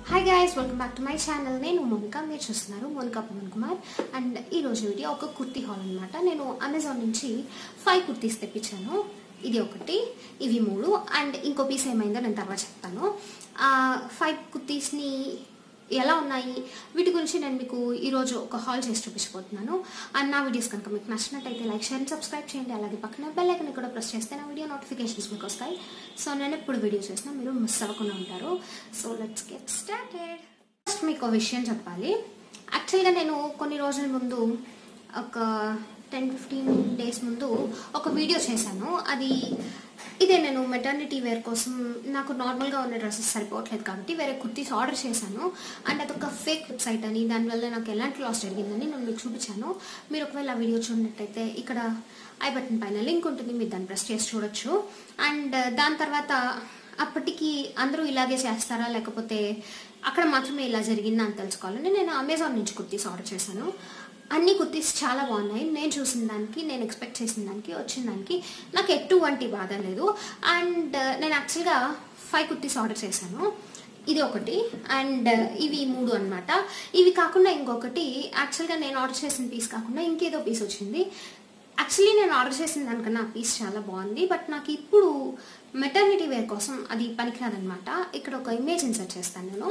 hi guys welcome back to my channel నేను మోనికా మీరు చూస్తున్నారు మోనికా పవన్ కుమార్ అండ్ ఈ రోజు వీడియో ఒక కుర్తీ హాల్ అనమాట నేను అమెజాన్ నుంచి ఫైవ్ కుర్తీస్ తెప్పించాను ఇది ఒకటి ఇవి మూడు అండ్ ఇంకో పీస్ ఏమైందో నేను తర్వాత చెప్తాను ఆ ఫైవ్ కుర్తీస్ని ఎలా ఉన్నాయి వీటి గురించి నేను మీకు ఈరోజు ఒక హాల్ చేసి చూపించబోతున్నాను అండ్ నా వీడియోస్ కనుక మీకు నచ్చినట్టయితే లైక్ షేర్ అండ్ సబ్స్క్రైబ్ చేయండి అలాగే పక్కన బెల్ ఐకన్ కూడా ప్రెస్ చేస్తే నా వీడియో నోటిఫికేషన్స్ మీకు వస్తాయి సో నేను ఎప్పుడు వీడియో చేసినా మీరు మిస్ అవ్వకుండా ఉంటారు so let's get started first మీకు ఒక విషయం చెప్పాలి యాక్చువల్గా నేను కొన్ని రోజుల ముందు ఒక టెన్ ఫిఫ్టీన్ డేస్ ముందు ఒక వీడియో చేశాను అది ఇదే నేను మెటర్నిటీ వేర్ కోసం నాకు నార్మల్గా ఉన్న డ్రెస్సెస్ సరిపోవట్లేదు కాబట్టి వేరే కుర్తీస్ ఆర్డర్ చేశాను అండ్ అదొక ఫేక్ వెబ్సైట్ అని దానివల్ల నాకు ఎలాంటి లాస్ జరిగిందని నేను మీకు చూపించాను మీరు ఒకవేళ ఆ వీడియో చూడనట్టయితే ఇక్కడ ఐ బటన్ పైన లింక్ ఉంటుంది మీరు దాన్ని ప్రెస్ చేసి చూడొచ్చు అండ్ దాని తర్వాత అప్పటికి అందరూ ఇలాగే చేస్తారా లేకపోతే అక్కడ మాత్రమే ఇలా జరిగిందా అని తెలుసుకోవాలని నేను అమెజాన్ నుంచి కుర్తీస్ ఆర్డర్ చేశాను అన్ని కుర్తీస్ చాలా బాగున్నాయి నేను చూసిన దానికి నేను ఎక్స్పెక్ట్ చేసిన దానికి వచ్చిన దానికి నాకు ఎటువంటి బాధ లేదు అండ్ నేను యాక్చువల్గా ఫైవ్ కుర్తీస్ ఆర్డర్ చేశాను ఇది ఒకటి అండ్ ఇవి మూడు అనమాట ఇవి కాకుండా ఇంకొకటి యాక్చువల్గా నేను ఆర్డర్ చేసిన పీస్ కాకుండా ఇంకేదో పీస్ వచ్చింది యాక్చువల్లీ నేను ఆర్డర్ చేసిన దానికన్నా ఆ పీస్ చాలా బాగుంది బట్ నాకు ఇప్పుడు మెటర్నిటీ వేర్ కోసం అది పనికిరాదనమాట ఇక్కడ ఒక ఇమేజ్ ఇన్సర్ట్ చేస్తాను నేను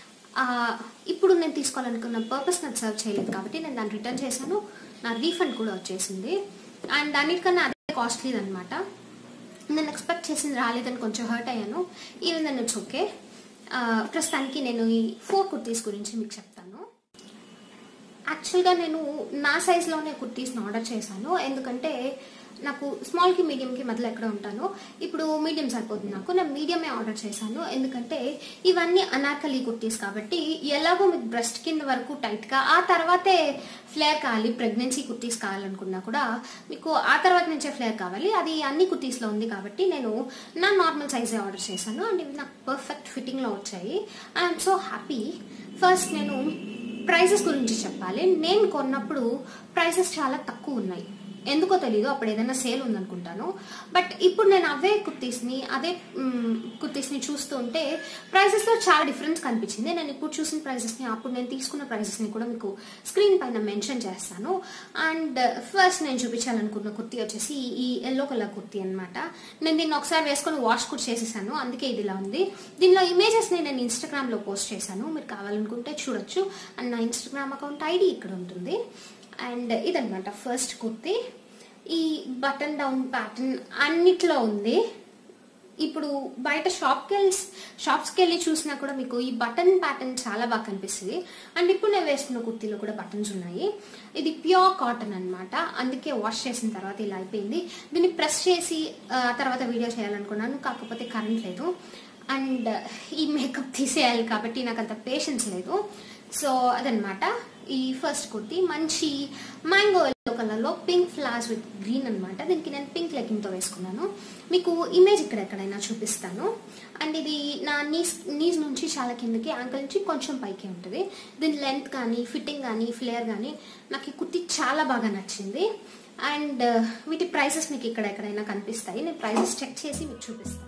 ఇప్పుడు నేను తీసుకోవాలనుకున్న పర్పస్ నాకు సర్వ్ చేయలేదు కాబట్టి నేను దాన్ని రిటర్న్ చేశాను నా రీఫండ్ కూడా వచ్చేసింది అండ్ అన్నిటికన్నా అదే కాస్ట్లీది అనమాట నేను ఎక్స్పెక్ట్ చేసింది రాలేదని కొంచెం హర్ట్ అయ్యాను ఈవెన్ దన్ ఇట్స్ ఓకే ప్రస్తుతానికి నేను ఈ ఫోర్ కుర్తీస్ గురించి మీకు చెప్తాను యాక్చువల్గా నేను నా సైజ్లోనే కుర్తీస్ని ఆర్డర్ చేశాను ఎందుకంటే నాకు స్మాల్కి మీడియంకి మధ్యలో ఎక్కడ ఉంటాను ఇప్పుడు మీడియం సరిపోతుంది నాకు నేను మీడియమే ఆర్డర్ చేశాను ఎందుకంటే ఇవన్నీ అనార్కలి కుర్తీస్ కాబట్టి ఎలాగో మీకు బ్రెస్ట్ కింద వరకు టైట్గా ఆ తర్వాతే ఫ్లేర్ కావాలి ప్రెగ్నెన్సీ కుర్తీస్ కావాలనుకున్నా కూడా మీకు ఆ తర్వాత నుంచే ఫ్లేర్ కావాలి అది అన్ని కుర్తీస్లో ఉంది కాబట్టి నేను నా నార్మల్ సైజే ఆర్డర్ చేశాను అండ్ ఇవి నాకు పర్ఫెక్ట్ ఫిట్టింగ్లో వచ్చాయి ఐఎమ్ సో హ్యాపీ ఫస్ట్ నేను ప్రైసెస్ గురించి చెప్పాలి నేను కొన్నప్పుడు ప్రైసెస్ చాలా తక్కువ ఉన్నాయి ఎందుకో తెలీదు అప్పుడు ఏదైనా సేల్ ఉందనుకుంటాను బట్ ఇప్పుడు నేను అవే కుర్తీస్ని అదే కుర్తీస్ని చూస్తూ ఉంటే ప్రైసెస్లో చాలా డిఫరెన్స్ కనిపించింది నేను ఇప్పుడు చూసిన ప్రైసెస్ని అప్పుడు నేను తీసుకున్న ప్రైసెస్ని కూడా మీకు స్క్రీన్ పైన మెన్షన్ చేస్తాను అండ్ ఫస్ట్ నేను చూపించాలనుకున్న కుర్తీ వచ్చేసి ఈ ఎల్లో కలర్ కుర్తీ అనమాట నేను దీన్ని ఒకసారి వేసుకొని వాష్ కూడా చేసేసాను అందుకే ఇది ఇలా ఉంది దీనిలో ఇమేజెస్ని నేను ఇన్స్టాగ్రామ్లో పోస్ట్ చేశాను మీరు కావాలనుకుంటే చూడొచ్చు అండ్ నా ఇన్స్టాగ్రామ్ అకౌంట్ ఐడి ఇక్కడ ఉంటుంది అండ్ ఇదనమాట ఫస్ట్ కుర్తి ఈ బటన్ డౌన్ ప్యాటర్న్ అన్నిట్లో ఉంది ఇప్పుడు బయట షాప్కి వెళ్ళి షాప్స్కి వెళ్ళి చూసినా కూడా మీకు ఈ బటన్ ప్యాటర్న్ చాలా బాగా కనిపిస్తుంది అండ్ ఇప్పుడు నేను వేసుకున్న కుర్తీలో కూడా బటన్స్ ఉన్నాయి ఇది ప్యూర్ కాటన్ అనమాట అందుకే వాష్ చేసిన తర్వాత ఇలా అయిపోయింది దీన్ని ప్రెస్ చేసి తర్వాత వీడియో చేయాలనుకున్నాను కాకపోతే కరెంట్ లేదు అండ్ ఈ మేకప్ తీసేయాలి కాబట్టి నాకు అంత పేషెన్స్ లేదు సో అదనమాట ఈ ఫస్ట్ కుర్తి మంచి మ్యాంగో ఎల్లో కలర్లో పింక్ ఫ్లాస్ విత్ గ్రీన్ అనమాట దీనికి నేను పింక్ లెగ్గింగ్తో వేసుకున్నాను మీకు ఇమేజ్ ఇక్కడ ఎక్కడైనా చూపిస్తాను అండ్ ఇది నా నీస్ నీస్ నుంచి చాలా కిందకి యాంకల్ నుంచి కొంచెం పైకి ఉంటుంది దీని లెంత్ కానీ ఫిట్టింగ్ కానీ ఫ్లేయర్ కానీ నాకు ఈ కుర్తి చాలా బాగా నచ్చింది అండ్ వీటి ప్రైసెస్ మీకు ఇక్కడ ఎక్కడైనా కనిపిస్తాయి నేను ప్రైసెస్ చెక్ చేసి మీకు చూపిస్తాను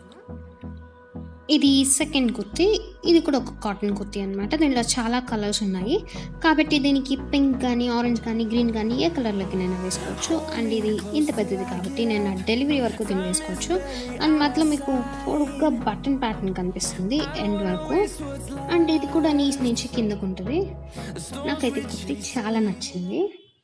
ఇది సెకండ్ కుర్తి ఇది కూడా ఒక కాటన్ కుర్తి అనమాట దీనిలో చాలా కలర్స్ ఉన్నాయి కాబట్టి దీనికి పింక్ కానీ ఆరెంజ్ కానీ గ్రీన్ కానీ ఏ కలర్లోకి నేను వేసుకోవచ్చు అండ్ ఇది ఇంత పెద్దది కాబట్టి నేను డెలివరీ వరకు దీన్ని వేసుకోవచ్చు అండ్ మధ్యలో మీకు పొడుగ్గా బటన్ ప్యాటర్న్ కనిపిస్తుంది ఎండ్ వరకు అండ్ ఇది కూడా నీస్ నుంచి కిందకు ఉంటుంది నాకైతే కుర్తి చాలా నచ్చింది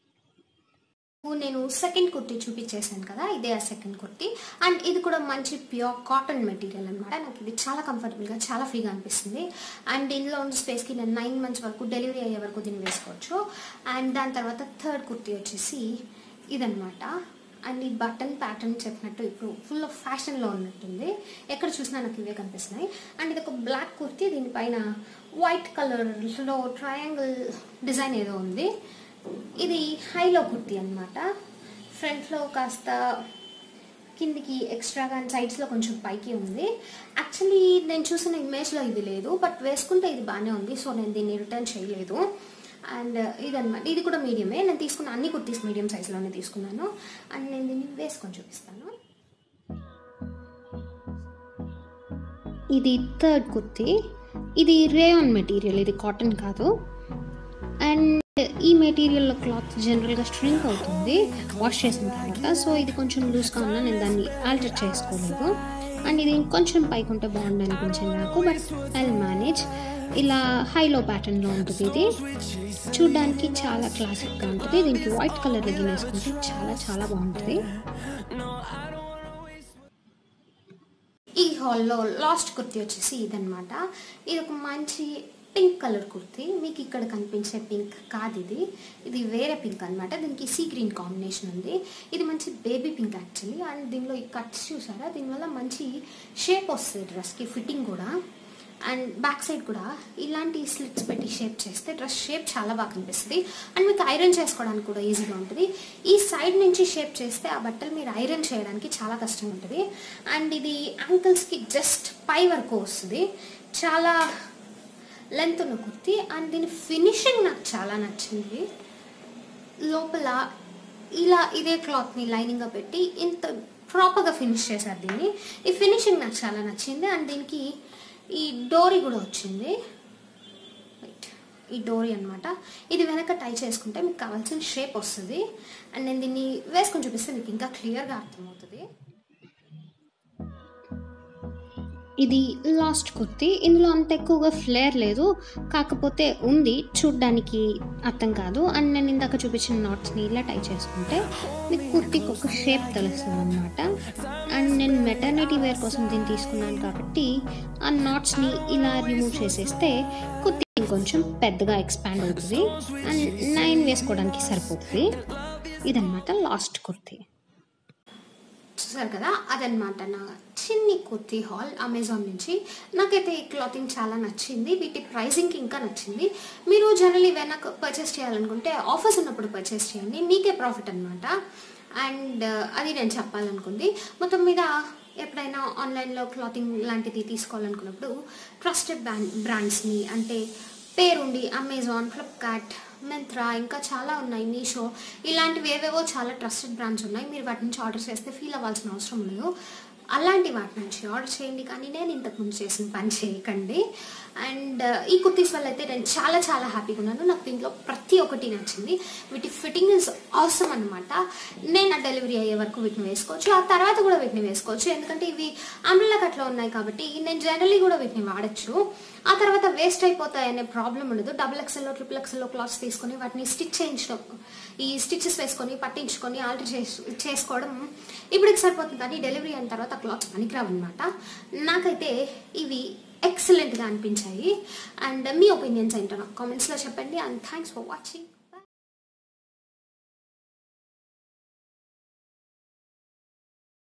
నేను సెకండ్ కుర్తీ చూపించేసాను కదా ఇదే ఆ సెకండ్ కుర్తీ అండ్ ఇది కూడా మంచి ప్యూర్ కాటన్ మెటీరియల్ అనమాట నాకు ఇది చాలా కంఫర్టబుల్గా చాలా ఫ్రీగా అనిపిస్తుంది అండ్ ఇందులో ఉన్న స్పేస్కి నేను నైన్ మంత్స్ వరకు డెలివరీ అయ్యే వరకు దీన్ని వేసుకోవచ్చు అండ్ దాని తర్వాత థర్డ్ కుర్తీ వచ్చేసి ఇదనమాట అండ్ ఈ బటన్ ప్యాటర్న్ చెప్పినట్టు ఇప్పుడు ఫుల్ ఆఫ్ ఫ్యాషన్లో ఉన్నట్టుంది ఎక్కడ చూసినా నాకు ఇవే కనిపిస్తున్నాయి అండ్ ఇది ఒక బ్లాక్ కుర్తీ దీనిపైన వైట్ కలర్లో ట్రయాంగిల్ డిజైన్ ఏదో ఉంది ఇది హైలో కుర్తీ అనమాట ఫ్రంట్లో కాస్త కిందికి ఎక్స్ట్రాగా సైడ్స్లో కొంచెం పైకి ఉంది యాక్చువల్లీ నేను చూసిన ఇమేజ్లో ఇది లేదు బట్ వేసుకుంటే ఇది బాగానే ఉంది సో నేను దీన్ని రిటర్న్ చేయలేదు అండ్ ఇదనమాట ఇది కూడా మీడియమే నేను తీసుకున్న అన్ని కుర్తీస్ మీడియం సైజులోనే తీసుకున్నాను అండ్ నేను దీన్ని వేసుకొని చూపిస్తాను ఇది థర్డ్ కుర్తీ ఇది రేయాన్ మెటీరియల్ ఇది కాటన్ కాదు అండ్ ఈ మెటీరియల్లో క్లాత్ జనరల్గా స్ట్రింక్ అవుతుంది వాష్ చేసిన తర్వాత సో ఇది కొంచెం లూజ్గా ఉన్నా నేను దాన్ని ఆల్టర్ చేసుకోలేదు అండ్ ఇది ఇంకొంచెం పైకి ఉంటే బాగుండు అనిపించింది నాకు బట్ ఐ మేనేజ్ ఇలా హైలో ప్యాటర్న్లో ఉంటుంది ఇది చూడ్డానికి చాలా క్లాసిక్గా ఉంటుంది దీనికి వైట్ కలర్ లెగిన్ వేసుకుంటే చాలా చాలా బాగుంటుంది ఈ హాల్లో లాస్ట్ కుర్తీ వచ్చేసి ఇదనమాట ఇది ఒక మంచి పింక్ కలర్ కుర్తీ మీకు ఇక్కడ కనిపించే పింక్ కాదు ఇది ఇది వేరే పింక్ అనమాట దీనికి సీ గ్రీన్ కాంబినేషన్ ఉంది ఇది మంచి బేబీ పింక్ యాక్చువల్లీ అండ్ దీనిలో ఈ కట్స్ చూసారా దీనివల్ల మంచి షేప్ వస్తుంది డ్రెస్కి ఫిట్టింగ్ కూడా అండ్ బ్యాక్ సైడ్ కూడా ఇలాంటి స్లిట్స్ పెట్టి షేప్ చేస్తే డ్రెస్ షేప్ చాలా బాగా కనిపిస్తుంది అండ్ మీకు ఐరన్ చేసుకోవడానికి కూడా ఈజీగా ఉంటుంది ఈ సైడ్ నుంచి షేప్ చేస్తే ఆ బట్టలు మీరు ఐరన్ చేయడానికి చాలా కష్టం ఉంటుంది అండ్ ఇది యాంకిల్స్కి జస్ట్ పై వరకు వస్తుంది చాలా లెంత్ ఉన్న కుర్తి అండ్ దీని ఫినిషింగ్ నాకు చాలా నచ్చింది లోపల ఇలా ఇదే క్లాత్ని లైనింగ్గా పెట్టి ఇంత ప్రాపర్గా ఫినిష్ చేశారు దీన్ని ఈ ఫినిషింగ్ నాకు చాలా నచ్చింది అండ్ దీనికి ఈ డోరీ కూడా వచ్చింది రైట్ ఈ డోరీ అనమాట ఇది వెనక టై చేసుకుంటే మీకు కావాల్సిన షేప్ వస్తుంది అండ్ నేను దీన్ని వేసుకొని చూపిస్తే మీకు ఇంకా క్లియర్గా అర్థమవుతుంది ఇది లాస్ట్ కుర్తి ఇందులో అంత ఎక్కువగా ఫ్లేర్ లేదు కాకపోతే ఉంది చూడ్డానికి అర్థం కాదు అండ్ నేను ఇందాక చూపించిన నాట్స్ని ఇలా టై చేసుకుంటే మీకు కుర్తికి ఒక షేప్ తెలుస్తుంది అనమాట అండ్ నేను మెటర్నిటీ వేర్ కోసం దీన్ని తీసుకున్నాను కాబట్టి ఆ నాట్స్ని ఇలా రిమూవ్ చేసేస్తే కుర్తి ఇంకొంచెం పెద్దగా ఎక్స్పాండ్ అవుతుంది అండ్ నైన్ వేసుకోవడానికి సరిపోతుంది ఇదన్నమాట లాస్ట్ కుర్తి చూసారు కదా అదనమాట నా చిన్ని కుర్తీ హాల్ అమెజాన్ నుంచి నాకైతే ఈ క్లాతింగ్ చాలా నచ్చింది వీటి ప్రైసింగ్కి ఇంకా నచ్చింది మీరు జనరల్ ఏవైనా పర్చేస్ చేయాలనుకుంటే ఆఫర్స్ ఉన్నప్పుడు పర్చేస్ చేయండి మీకే ప్రాఫిట్ అనమాట అండ్ అది నేను చెప్పాలనుకుంది మొత్తం మీద ఎప్పుడైనా ఆన్లైన్లో క్లాతింగ్ లాంటిది తీసుకోవాలనుకున్నప్పుడు ట్రస్టెడ్ బ్రాండ్ బ్రాండ్స్ని అంటే పేరుండి అమెజాన్ ఫ్లిప్కార్ట్ మింత్రా ఇంకా చాలా ఉన్నాయి మీషో ఇలాంటివి ఏవేవో చాలా ట్రస్టెడ్ బ్రాండ్స్ ఉన్నాయి మీరు వాటి నుంచి ఆర్డర్ చేస్తే ఫీల్ అవ్వాల్సిన అవసరం లేదు అలాంటి వాటి నుంచి ఆర్డర్ చేయండి కానీ నేను ఇంతకుముందు చేసిన పని చేయకండి అండ్ ఈ కుర్తీస్ వల్ల అయితే నేను చాలా చాలా హ్యాపీగా ఉన్నాను నాకు దీంట్లో ప్రతి ఒక్కటి నచ్చింది వీటి ఫిట్టింగ్ ఇస్ అవసరం అనమాట నేను ఆ డెలివరీ అయ్యే వరకు వీటిని వేసుకోవచ్చు ఆ తర్వాత కూడా వీటిని వేసుకోవచ్చు ఎందుకంటే ఇవి అంబ్రెలా కట్లో ఉన్నాయి కాబట్టి నేను జనరలీ కూడా వీటిని వాడచ్చు ఆ తర్వాత వేస్ట్ అయిపోతాయి అనే ప్రాబ్లం ఉండదు డబుల్ ఎక్స్ఎల్లో ట్రిపుల్ ఎక్స్ఎల్లో క్లాత్స్ తీసుకొని వాటిని స్టిచ్ చేయించడం ఈ స్టిచెస్ వేసుకొని పట్టించుకొని ఆల్టర్ చేసి చేసుకోవడం ఇప్పటికి సరిపోతుంది కానీ డెలివరీ అయిన తర్వాత క్లాత్స్ పనికిరావు అనమాట నాకైతే ఇవి ఎక్సలెంట్గా అనిపించాయి అండ్ మీ ఒపీనియన్స్ ఏంటో నాకు కామెంట్స్లో చెప్పండి అండ్ థ్యాంక్స్ ఫర్ వాచింగ్